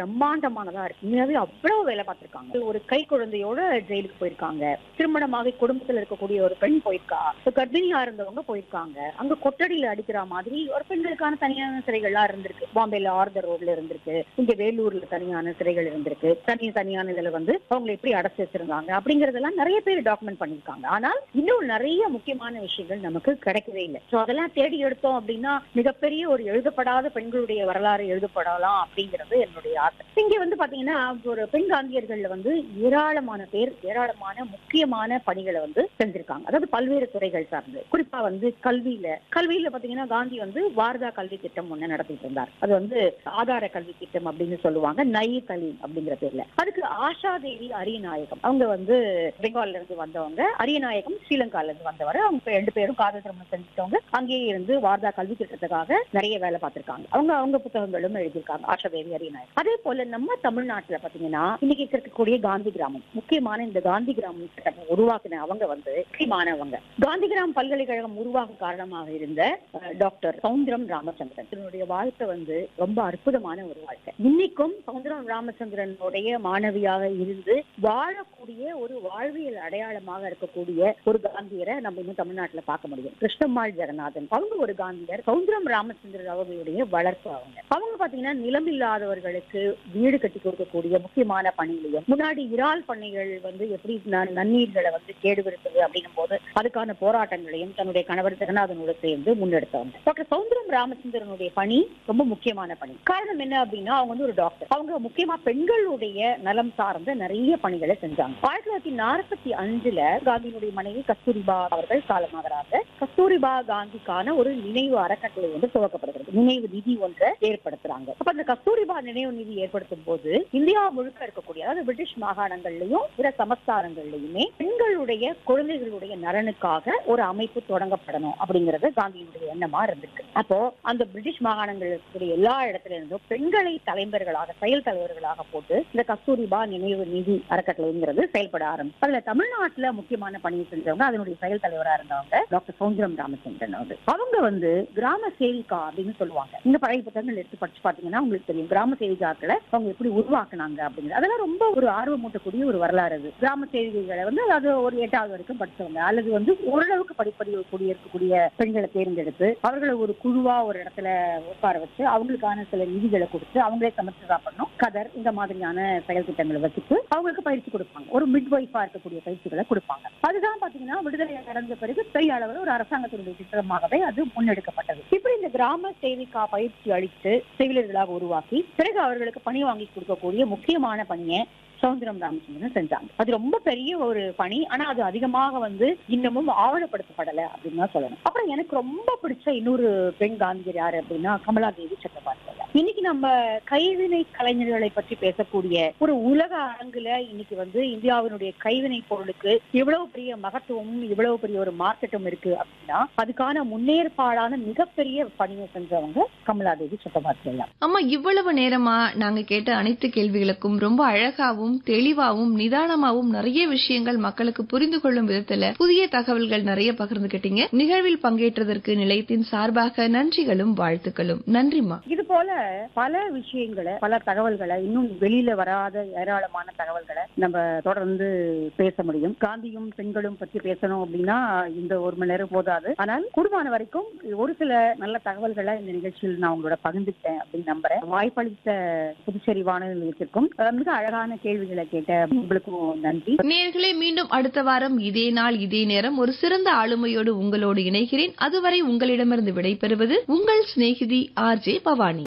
பிரம்மாண்டமானதா இருக்கு உண்மையாவே அவ்வளவு வேலை பார்த்திருக்காங்க ஒரு கை குழந்தையோட ஜெயிலுக்கு போயிருக்காங்க திருமணமாக குடும்பத்துல இருக்கக்கூடிய ஒரு பெண் போயிருக்கா இப்ப கர்ப்பிணியா இருந்தவங்க போயிருக்காங்க அங்க கொட்டடியில அடிக்கிற மாதிரி ஒரு பெண்களுக்கான தனியான சிறைகள்லாம் இருந்திருக்கு பாம்பேல ஆர்தர் ரோட்ல இருந்திருக்கு இங்க வேலூர்ல தனியான சிறைகள் இருந்திருக்கு தனி தனியான இதுல வந்து அவங்களை எப்படி அடைச்சு வச்சிருந்தாங்க அப்படிங்கறதெல்லாம் நிறைய பேர் டாக்குமெண்ட் பண்ணிருக்காங்க ஆனால் இன்னும் நிறைய முக்கியமான விஷயங்கள் நமக்கு கிடைக்கவே இல்லை சோ அதெல்லாம் தேடி எடுத்தோம் அப்படின்னா மிகப்பெரிய ஒரு எழுதப்படாத பெண்களுடைய வரலாறு எழுதப்படலாம் அப்படிங்கிறது என்னுடைய ஆசை இங்க வந்து பாத்தீங்கன்னா ஒரு பெண் காந்தியர்கள்ல வந்து ஏராளமான பேர் ஏராளமான முக்கியமான பணிகளை வந்து செஞ்சிருக்காங்க அதாவது பல்வேறு துறைகள் சார்ந்து குறிப்பா வந்து கல்வியில கல்வியில பாத்தீங்கன்னா காந்தி வந்து வாரதா கல்வி திட்டம் ஒண்ணு நடத்திட்டு இருந்தார் அது வந்து ஆதார கல்வி திட்டம் அப்படின்னு சொல்லுவாங்க நை கலீம் அப்படிங்கிற பேர்ல அதுக்கு ஆஷா தேவி அரியநாயகம் அவங்க வந்து பெங்கால்ல இருந்து வந்தவங்க அரியநாயகம் ஸ்ரீலங்கால இருந்து வந்தவர் அவங்க ரெண்டு பேரும் காதல் திருமணம் செஞ்சுட்டவங்க அங்கேயே இருந்து வாரதா கல்வி திட்டத்துக்காக நிறைய வேலை பார்த்திருக்காங்க அவங்க அவங்க புத்தகங்களும் எழுதியிருக்காங்க ஆஷா தேவி அரியநாயகம் அதே போல நம்ம தமிழ்நாட்டுல பாத்தீங்கன்னா இன்னைக்கு இருக்கக்கூடிய காந்தி கிராமம் முக்கியமான இந்த காந்தி கிராமம் திட்டத்தை உருவாக்குன அவங்க வந்து முக்கியமானவங்க காந்தி கிராம் பல்கலைக்கழகம் உருவாக காரணமாக இருந்த அஹ், டாக்டர் சவுந்தரம் ராமச்சந்திரன் இவருடைய வாழ்க்கை வந்து ரொம்ப அற்புதமான ஒரு வாழ்க்கை இன்னைக்கும் சவுந்தரம் ராமச்சந்திரனுடைய மாணவியாக இருந்து வாழக்கூடிய ஒரு வாழ்வியல் அடையாளமாக இருக்கக்கூடிய ஒரு காந்தியரை நம்ம இன்னும் தமிழ்நாட்டுல பார்க்க முடியும் கிருஷ்ணம்மாள் ஜெகநாதன் அவங்க ஒரு காந்தியர் சவுந்தரம் ராமச்சந்திரன் அவர்களுடைய வளர்ப்பு அவங்க அவங்க பாத்தீங்கன்னா நிலம் இல்லாதவர்களுக்கு வீடு கட்டி கொடுக்கக்கூடிய முக்கியமான பணிகளையும் முன்னாடி இறால் பண்ணைகள் வந்து எப்படி ந- நன்னீர்களை வந்து கேடுவிருத்தது அப்படின்னும் போது அதுக்கான போராட்டங்களையும் தன்னுடைய கணவர் ஜெகநாதனோட சேர்ந்து முன்னெடுத்தவங்க டாக்டர் சவுந்தரம் ராமச்சந்திரனுடைய பணி ரொம்ப முக்கியமான பணி காரணம் என்ன அப்படின்னா அவங்க வந்து ஒரு டாக்டர் அவங்க முக்கியமா பெண்களுடைய நலம் சார்ந்த நிறைய பணிகளை செஞ்சாங்க ஆயிரத்தி தொள்ளாயிரத்தி நாற்பத்தி அஞ்சுல காந்தியினுடைய மனைவி கஸ்தூரிபா அவர்கள் காலமாகறாங்க கஸ்தூரிபா காந்திக்கான ஒரு நினைவு அறக்கட்டளை வந்து துவக்கப்படுகிறது நினைவு நிதி ஒன்றை ஏற்படுத்துறாங்க அப்ப அந்த கஸ்தூரிபா நினைவு நிதி ஏற்படுத்தும் போது இந்தியா முழுக்க இருக்கக்கூடிய அதாவது பிரிட்டிஷ் மாகாணங்கள்லயும் பிற சமஸ்தானங்கள்லயுமே பெண்களுடைய குழந்தைகளுடைய நலனுக்காக ஒரு அமைப்பு தொடங்கப்படணும் அப்படிங்கறது காந்தியினுடைய எண்ணமா இருந்திருக்கு அப்போ அந்த பிரிட்டிஷ் மாகாணங்கள் இருக்கக்கூடிய எல்லா இடத்துல இருந்தும் பெண்களை தலைவர்களாக செயல் தலைவர்களாக போட்டு இந்த கஸ்தூரிபா நினைவு நிதி அறக்கட்டளைங்கிறது செயல்பட ஆரம்பிச்சு அதுல தமிழ்நாட்டுல முக்கியமான பணியை செஞ்சவங்க அதனுடைய செயல் தலைவரா இருந்தவங்க டாக்டர் சௌந்தரம் ராமச்சந்திரன் அவங்க அவங்க வந்து கிராம சேவிகா அப்படின்னு சொல்லுவாங்க இந்த பழைய புத்தகங்கள் எடுத்து படிச்சு பாத்தீங்கன்னா உங்களுக்கு தெரியும் கிராம சேவிகாக்களை அவங்க எப்படி உருவாக்குனாங்க அப்படிங்கிறது அதெல்லாம் ரொம்ப ஒரு ஆர்வமூட்டக்கூடிய ஒரு வரலாறு அது கிராம சேவிகைகளை வந்து அதாவது ஒரு எட்டாவது வரைக்கும் படிச்சவங்க அல்லது வந்து ஓரளவுக்கு படிப்பறிவு கூடிய இருக்கக்கூடிய பெண்களை தேர்ந்தெடுத்து அவர்களை ஒரு குழுவா ஒரு இடத்துல உட்கார வச்சு அவங்களுக்கான சில நிதிகளை கொடுத்து அவங்களே சமைச்சு சாப்பிடணும் கதர் இந்த மாதிரியான செயல் திட்டங்களை வச்சுட்டு அவங்களுக்கு பயிற்சி கொடுப்பாங்க ஒரு மிட் வைஃபா இருக்கக்கூடிய பயிற்சிகளை கொடுப்பாங்க அதுதான் பாத்தீங்கன்னா விடுதலை அடைந்த பிறகு பெரிய அளவில் ஒரு அரசாங்கத்தினுடைய திட்டமாகவே அது முன்னெடுக்கப்பட்டது இப்படி இந்த கிராம சேவிகா பயிற்சி அளித்து செவிலியர்களாக உருவாக்கி பிறகு அவர்களுக்கு பணி வாங்கி கொடுக்கக்கூடிய முக்கியமான பணியை சௌந்தரம் ராமச்சந்திரன் செஞ்சாங்க அது ரொம்ப பெரிய ஒரு பணி ஆனா அது அதிகமாக வந்து இன்னமும் ஆவணப்படுத்தப்படல அப்படின்னு தான் சொல்லணும் அப்புறம் எனக்கு ரொம்ப பிடிச்ச இன்னொரு பெண் காந்தியர் யாரு அப்படின்னா கமலாதேவி சக்கரபார்த்தி இன்னைக்கு நம்ம கைவினை கலைஞர்களை பற்றி பேசக்கூடிய ஒரு உலக அரங்குல இன்னைக்கு வந்து இந்தியாவினுடைய கைவினை பொருளுக்கு இவ்வளவு பெரிய மகத்துவமும் இவ்வளவு பெரிய ஒரு மார்க்கெட்டும் இருக்கு அப்படின்னா அதுக்கான முன்னேற்பாடான மிகப்பெரிய பணியை செஞ்சவங்க கமலாதேவி சக்கரபார்த்தி எல்லாம் அம்மா இவ்வளவு நேரமா நாங்க கேட்ட அனைத்து கேள்விகளுக்கும் ரொம்ப அழகாவும் தெளிவாவும் நிதானமாவும் நிறைய விஷயங்கள் மக்களுக்கு புரிந்து கொள்ளும் விதத்துல புதிய தகவல்கள் நிறைய பகிர்ந்துகிட்டீங்க நிகழ்வில் பங்கேற்றதற்கு நிலையத்தின் சார்பாக நன்றிகளும் வாழ்த்துக்களும் நன்றிம்மா இது போல பல விஷயங்களை பல தகவல்களை இன்னும் வெளியில வராத ஏராளமான தகவல்களை நம்ம தொடர்ந்து பேச முடியும் காந்தியும் பெண்களும் பற்றி பேசணும் அப்படின்னா இந்த ஒரு மணி நேரம் போதாது ஆனால் கூடுமான வரைக்கும் ஒரு சில நல்ல தகவல்களை இந்த நிகழ்ச்சியில் நான் உங்களோட பகிர்ந்துட்டேன் அப்படின்னு நம்புறேன் வாய்ப்பளித்த புதுச்சேரி வானொலி நிலையத்திற்கும் அஹ், மிக அழகான கேள்விகளை கேட்ட உங்களுக்கும் நன்றி நேர்களே மீண்டும் அடுத்த வாரம் இதே நாள் இதே நேரம் ஒரு சிறந்த ஆளுமையோடு உங்களோடு இணைகிறேன் அதுவரை உங்களிடமிருந்து விடைபெறுவது உங்கள் சிநேகிதி ஆர் ஜே பவானி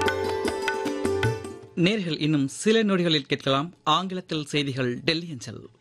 நேர்கள் இன்னும் சில நொடிகளில் கேட்கலாம் ஆங்கிலத்தில் செய்திகள் டெல்லி அஞ்சல்